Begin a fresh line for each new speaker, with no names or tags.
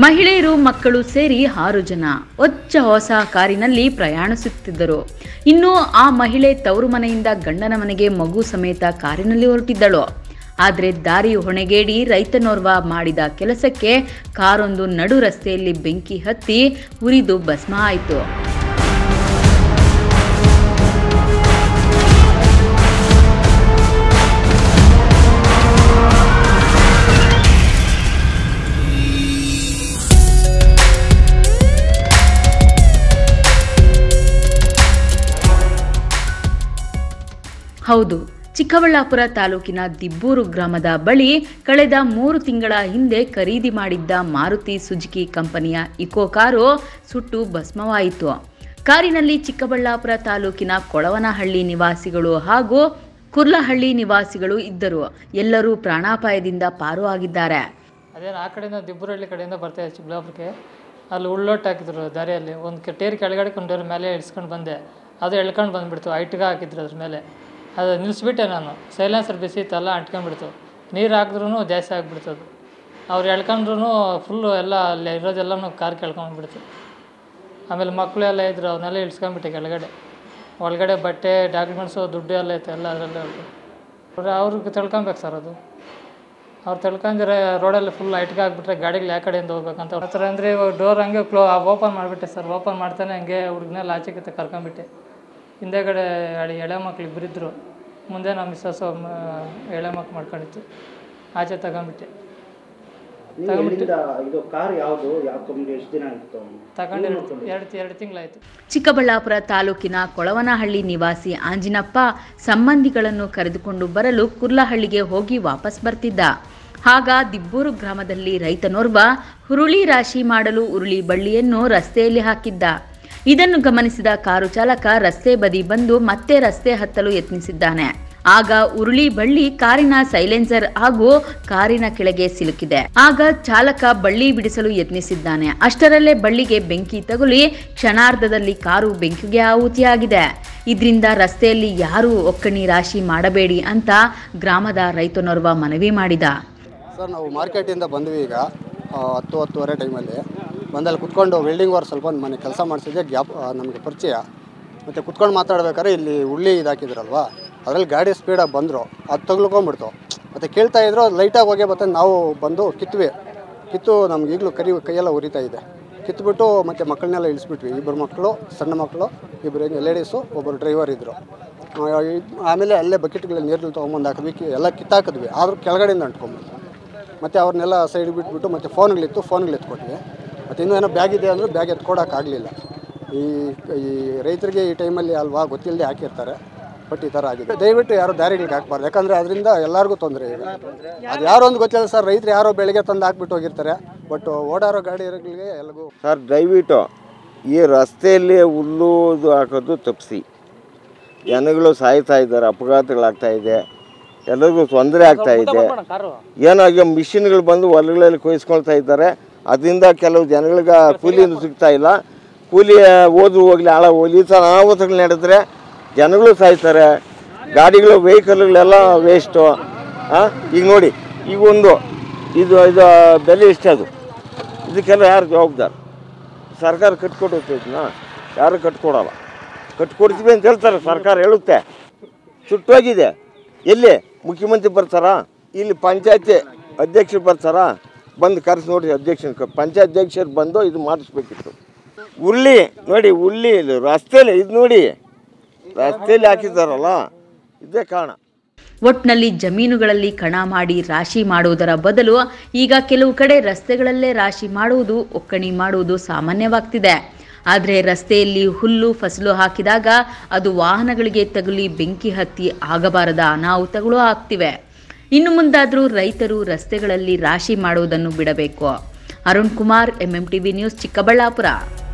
ಮಹಿಳೆಯರು ಮಕ್ಕಳು ಸೇರಿ ಆರು ಜನ ಹೊಚ್ಚ ಹೊಸ ಕಾರಿನಲ್ಲಿ ಪ್ರಯಾಣಿಸುತ್ತಿದ್ದರು ಇನ್ನು ಆ ಮಹಿಳೆ ತವರು ಮನೆಯಿಂದ ಗಂಡನ ಮನೆಗೆ ಮಗು ಸಮೇತ ಕಾರಿನಲ್ಲಿ ಹೊರಟಿದ್ದಳು ಆದರೆ ದಾರಿ ಹೊಣೆಗೇಡಿ ರೈತನೋರ್ವ ಮಾಡಿದ ಕೆಲಸಕ್ಕೆ ಕಾರೊಂದು ನಡು ರಸ್ತೆಯಲ್ಲಿ ಬೆಂಕಿ ಹತ್ತಿ ಉರಿದು ಭಸ್ಮ ಆಯಿತು ಹೌದು ಚಿಕ್ಕಬಳ್ಳಾಪುರ ತಾಲೂಕಿನ ದಿಬ್ಬೂರು ಗ್ರಾಮದ ಬಳಿ ಕಳೆದ ಮೂರು ತಿಂಗಳ ಹಿಂದೆ ಖರೀದಿ ಮಾಡಿದ್ದ ಮಾರುತಿ ಸುಜುಕಿ ಕಂಪನಿಯ ಇಕೋ ಕಾರು ಸುಟ್ಟು ಭಸ್ಮವಾಯಿತು ಕಾರಿನಲ್ಲಿ ಚಿಕ್ಕಬಳ್ಳಾಪುರ ತಾಲೂಕಿನ ಕೊಳವನಹಳ್ಳಿ ನಿವಾಸಿಗಳು ಹಾಗೂ ಕುರ್ಲಹಳ್ಳಿ ನಿವಾಸಿಗಳು ಇದ್ದರು ಎಲ್ಲರೂ ಪ್ರಾಣಾಪಾಯದಿಂದ ಪಾರು ಆಗಿದ್ದಾರೆ
ಅದೇನು ಆ ಕಡೆಯಿಂದ ದಿಬ್ಬರಹಳ್ಳಿ ಕಡೆಯಿಂದ ಬರ್ತಾ ಇದ್ದೆ ಚಿಕ್ಕಬಳ್ಳಾಪುರಕ್ಕೆ ಅಲ್ಲಿ ಉಳ್ಳೊಟ್ಟು ಹಾಕಿದ್ರು ದಾರಿಯಲ್ಲಿ ಒಂದು ಕೆ ಟೇರ್ ಕೆಳಗಡೆ ಕೊಂಡವ್ರ ಮೇಲೆ ಇಳಿಸ್ಕೊಂಡು ಬಂದೆ ಅದು ಎಳ್ಕೊಂಡು ಬಂದುಬಿಡ್ತು ಐಟ್ಗೆ ಹಾಕಿದ್ರು ಅದ್ರ ಮೇಲೆ ಅದು ನಿಲ್ಲಿಸ್ಬಿಟ್ಟೆ ನಾನು ಸೈಲೆನ್ಸರ್ ಬಿಸಿ ಇತ್ತಲ್ಲ ಅಂಟ್ಕೊಂಡ್ಬಿಡ್ತು ನೀರು ಹಾಕಿದ್ರೂ ಜಾಸ್ತಿ ಆಗಿಬಿಡ್ತು ಅದು ಅವ್ರು ಎಳ್ಕೊಂಡ್ರು ಫುಲ್ಲು ಎಲ್ಲ ಅಲ್ಲಿ ಇರೋದೆಲ್ಲನೂ ಕಾರ್ ಕೆಳ್ಕೊಂಡ್ಬಿಡ್ತು ಆಮೇಲೆ ಮಕ್ಕಳು ಎಲ್ಲ ಇದ್ರು ಅವನ್ನೆಲ್ಲ ಇಳಿಸ್ಕೊಂಡ್ಬಿಟ್ಟೆ ಕೆಳಗಡೆ ಒಳಗಡೆ ಬಟ್ಟೆ ಡಾಕ್ಯುಮೆಂಟ್ಸು ದುಡ್ಡು ಎಲ್ಲ ಇತ್ತು ಎಲ್ಲ ಅದರಲ್ಲೇ ಅವ್ರು ಅವ್ರಿಗೆ ತಿಳ್ಕೊಬೇಕು ಸರ್ ಅದು ಅವ್ರು ತಿಳ್ಕೊಂಡಿದ್ರೆ ರೋಡಲ್ಲಿ ಫುಲ್ ಲೈಟ್ಗೆ ಆಗಿಬಿಟ್ರೆ ಗಾಡಿಗಳು ಯಾವ ಕಡೆಯಿಂದ ಹೋಗ್ಬೇಕಂತ ಆ ಥರ ಅಂದರೆ ಇವಾಗ ಡೋರ್ ಹಂಗೆ ಕ್ಲೋ ಓಪನ್ ಮಾಡಿಬಿಟ್ಟೆ ಸರ್ ಓಪನ್ ಮಾಡ್ತಾನೆ ಹಂಗೆ ಹುಡುಗನೆಲ್ಲ ಆಚೆಗೆ ಕರ್ಕೊಂಬಿಟ್ಟೆ ಹಿಂದೆಗಡೆ ಎಳೆ ಎಳೆ ಮಕ್ಳು ಇಬ್ಬರಿದ್ರು ಮುಂದೆ ನಮ್ಮ ಮಿಸ್ಸಸ್ಸು ಎಳೆ ಮಕ್ಳು ಮಾಡ್ಕೊಂಡಿತ್ತು ಆಚೆ ತಗೊಂಬಿಟ್ಟೆ
ನೀವು ಎಲ್ಲಿಂದ ಇದು ಕಾರ್ ಯಾವುದು ಯಾವ ಕಂಪ್ನಿ ಎಷ್ಟು ದಿನ ಆಗಿತ್ತು
ತಗೊಂಡು ಎರಡು ಎರಡು ತಿಂಗಳಾಯಿತು
ಚಿಕ್ಕಬಳ್ಳಾಪುರ ತಾಲೂಕಿನ ಕೊಳವನಹಳ್ಳಿ ನಿವಾಸಿ ಆಂಜಿನಪ್ಪ ಸಂಬಂಧಿಗಳನ್ನು ಕರೆದುಕೊಂಡು ಬರಲು ಕುರ್ಲಹಳ್ಳಿಗೆ ಹೋಗಿ ವಾಪಸ್ ಬರ್ತಿದ್ದ ಆಗ ದಿಬ್ಬೂರು ಗ್ರಾಮದಲ್ಲಿ ರೈತನೋರ್ವ ಹುರುಳಿ ರಾಶಿ ಮಾಡಲು ಉರುಳಿ ಬಳ್ಳಿಯನ್ನು ರಸ್ತೆಯಲ್ಲಿ ಹಾಕಿದ್ದ ಇದನ್ನು ಗಮನಿಸಿದ ಕಾರು ಚಾಲಕ ರಸ್ತೆ ಬದಿ ಬಂದು ಮತ್ತೆ ರಸ್ತೆ ಹತ್ತಲು ಯತ್ನಿಸಿದ್ದಾನೆ ಆಗ ಉರುಳಿ ಬಳ್ಳಿ ಕಾರಿನ ಸೈಲೆನ್ಸರ್ ಹಾಗೂ ಕಾರಿನ ಕೆಳಗೆ ಸಿಲುಕಿದೆ ಆಗ ಚಾಲಕ ಬಳ್ಳಿ ಬಿಡಿಸಲು ಯತ್ನಿಸಿದ್ದಾನೆ ಅಷ್ಟರಲ್ಲೇ ಬಳ್ಳಿಗೆ ಬೆಂಕಿ ತಗುಲಿ ಕ್ಷಣಾರ್ಧದಲ್ಲಿ ಕಾರು ಬೆಂಕಿಗೆ ಆಹುತಿಯಾಗಿದೆ ಇದರಿಂದ ರಸ್ತೆಯಲ್ಲಿ ಯಾರೂ ಒಕ್ಕಣಿ ರಾಶಿ ಮಾಡಬೇಡಿ ಅಂತ ಗ್ರಾಮದ ರೈತನೋರ್ವ ಮನವಿ ಮಾಡಿದ
ಸರ್ ನಾವು ಮಾರ್ಕೆಟಿಂದ ಬಂದ್ವಿ ಈಗ ಆ, ಹತ್ತು ಹತ್ತುವರೆ ಟೈಮಲ್ಲಿ ಬಂದಲ್ಲಿ ಕುತ್ಕೊಂಡು ವೆಲ್ಡಿಂಗ್ ವರ್ಕ್ ಸ್ವಲ್ಪ ಒಂದು ಮನೆ ಕೆಲಸ ಮಾಡಿಸಿದ್ದೆ ಗ್ಯಾಪ್ ನಮಗೆ ಪರಿಚಯ ಮತ್ತು ಕುತ್ಕೊಂಡು ಮಾತಾಡ್ಬೇಕಾದ್ರೆ ಇಲ್ಲಿ ಉಳ್ಳಿ ಇದಾಕಿದ್ರಲ್ವಾ ಅದರಲ್ಲಿ ಗಾಡಿ ಸ್ಪೀಡಾಗಿ ಬಂದರು ಅದು ತಗ್ಲ್ಕೊಂಬಿಡ್ತು ಮತ್ತು ಕೇಳ್ತಾ ಇದ್ರು ಅದು ಲೈಟಾಗಿ ಹೋಗಿ ಮತ್ತೆ ನಾವು ಬಂದು ಕಿತ್ವಿ ಕಿತ್ತು ನಮ್ಗೆ ಈಗಲೂ ಕರಿ ಕೈಯೆಲ್ಲ ಉರಿತಾ ಇದೆ ಕಿತ್ಬಿಟ್ಟು ಮತ್ತು ಮಕ್ಕಳನ್ನೆಲ್ಲ ಇಳಿಸ್ಬಿಟ್ವಿ ಇಬ್ಬರು ಮಕ್ಕಳು ಸಣ್ಣ ಮಕ್ಕಳು ಇಬ್ಬರು ಲೇಡೀಸು ಒಬ್ಬರು ಡ್ರೈವರ್ ಇದ್ದರು ಆಮೇಲೆ ಅಲ್ಲೇ ಬಕೆಟ್ಗಳಲ್ಲಿ ನೀರು ತೊಗೊಂಬಂದು ಹಾಕಿದ್ವಿ ಕಿ- ಎಲ್ಲ ಕಿತ್ತಾಕಿದ್ವಿ ಆದರೂ ಕೆಳಗಡೆಯಿಂದ ಅಂಟ್ಕೊಂಡ್ಬಿಡ್ತು ಮತ್ತು ಅವ್ರನ್ನೆಲ್ಲ ಸೈಡ್ ಬಿಟ್ಬಿಟ್ಟು ಮತ್ತು ಫೋನ್ಗಳಿತ್ತು ಫೋನ್ಗಳು ಎತ್ಕೊಟ್ವಿ ಮತ್ತು ಇನ್ನೂ ಏನೋ ಬ್ಯಾಗ್ ಇದೆ ಅಂದರೆ ಬ್ಯಾಗ್ ಎತ್ಕೊಡೋಕ್ಕಾಗಲಿಲ್ಲ ಈ ಈ ರೈತರಿಗೆ ಈ ಟೈಮಲ್ಲಿ ಅಲ್ವಾ ಗೊತ್ತಿಲ್ಲದೆ ಹಾಕಿರ್ತಾರೆ ಬಟ್ ಈ ಥರ ಆಗಿದೆ ದಯವಿಟ್ಟು ಯಾರು ದಾರಿಗಳಿಗೆ ಹಾಕ್ಬಾರ್ದು ಯಾಕಂದರೆ ಅದರಿಂದ ಎಲ್ಲರಿಗೂ ತೊಂದರೆ ಇದೆ ಅದು ಯಾರೋ ಒಂದು ಗೊತ್ತಿಲ್ಲ ಸರ್ ರೈತರು ಯಾರೋ ಬೆಳಗ್ಗೆ ತಂದು ಹಾಕ್ಬಿಟ್ಟು ಹೋಗಿರ್ತಾರೆ ಬಟ್ ಓಡಾಡೋ ಗಾಡಿಗಳಿಗೆ ಎಲ್ಲರಿಗೂ
ಸರ್ ದಯವಿಟ್ಟು ಈ ರಸ್ತೆಯಲ್ಲಿ ಹುಲ್ಲು ಇದು ಹಾಕೋದು ತಪ್ಪಿಸಿ ಜನಗಳು ಸಾಯ್ತಾ ಇದ್ದಾರೆ ಅಪಘಾತಗಳಾಗ್ತಾ ಇದೆ ಎಲ್ಲರಿಗೂ ತೊಂದರೆ ಆಗ್ತಾ ಇದೆ ಏನಾಗಿ ಮಿಷಿನ್ಗಳು ಬಂದು ಹೊಲಗಳಲ್ಲಿ ಕೊಯ್ಸ್ಕೊಳ್ತಾ ಇದ್ದಾರೆ ಅದರಿಂದ ಕೆಲವು ಜನಗಳಿಗೆ ಕೂಲಿಯಿಂದ ಸಿಗ್ತಾ ಇಲ್ಲ ಕೂಲಿ ಓದು ಹೋಗ್ಲಿ ಹಾಳ ಹೋಗ್ಲಿ ಈ ಥರ ಅನಾಹುತಗಳು ನಡೆದ್ರೆ ಜನಗಳು ಸಾಯ್ತಾರೆ ಗಾಡಿಗಳು ವೆಹಿಕಲ್ಗಳೆಲ್ಲ ವೇಸ್ಟು ಈಗ ನೋಡಿ ಈಗ ಒಂದು ಇದು ಇದು ಬೆಲೆ ಎಷ್ಟದು ಇದಕ್ಕೆಲ್ಲ ಯಾರು ಜವಾಬ್ದಾರ ಸರ್ಕಾರ ಕಟ್ಕೊಡುತ್ತೈತನ ಯಾರು ಕಟ್ಕೊಡಲ್ಲ ಕಟ್ಕೊಡ್ತೀವಿ ಅಂತ ಹೇಳ್ತಾರೆ ಸರ್ಕಾರ ಹೇಳುತ್ತೆ ಸುಟ್ಟೋಗಿದೆ ಎಲ್ಲಿ ಮುಖ್ಯಮಂತ್ರಿ ಬರ್ತಾರಾ ಇಲ್ಲಿ ಪಂಚಾಯತಿ ಅಧ್ಯಕ್ಷರು ಬರ್ತಾರಾ ಬಂದು ಕರೆಸಿ ನೋಡಿ ಅಧ್ಯಕ್ಷನ ಪಂಚಾಯತ್ ಅಧ್ಯಕ್ಷರು ಬಂದು ಇದು ಮಾಡಿಸ್ಬೇಕಿತ್ತು ಉರುಳಿ ನೋಡಿ ಉರುಳಿ ಇದು ರಸ್ತೆಯಲ್ಲಿ ಇದು ನೋಡಿ ರಸ್ತೆಯಲ್ಲಿ ಹಾಕಿದ್ದಾರಲ್ಲ ಇದೇ ಕಾರಣ
ಒಟ್ನಲ್ಲಿ ಜಮೀನುಗಳಲ್ಲಿ ಕಣ ಮಾಡಿ ರಾಶಿ ಮಾಡುವುದರ ಬದಲು ಈಗ ಕೆಲವು ಕಡೆ ರಸ್ತೆಗಳಲ್ಲೇ ರಾಶಿ ಮಾಡುವುದು ಒಕ್ಕಣಿ ಮಾಡುವುದು ಸಾಮಾನ್ಯವಾಗ್ತಿದೆ ಆದರೆ ರಸ್ತೆಯಲ್ಲಿ ಹುಲ್ಲು ಫಸಲು ಹಾಕಿದಾಗ ಅದು ವಾಹನಗಳಿಗೆ ತಗುಲಿ ಬೆಂಕಿ ಹತ್ತಿ ಆಗಬಾರದ ಅನಾಹುತಗಳು ಆಗ್ತಿವೆ ಇನ್ನು ಮುಂದಾದರೂ ರೈತರು ರಸ್ತೆಗಳಲ್ಲಿ ರಾಶಿ ಮಾಡುವುದನ್ನು ಬಿಡಬೇಕು Arun Kumar MM TV news Chikkaballapur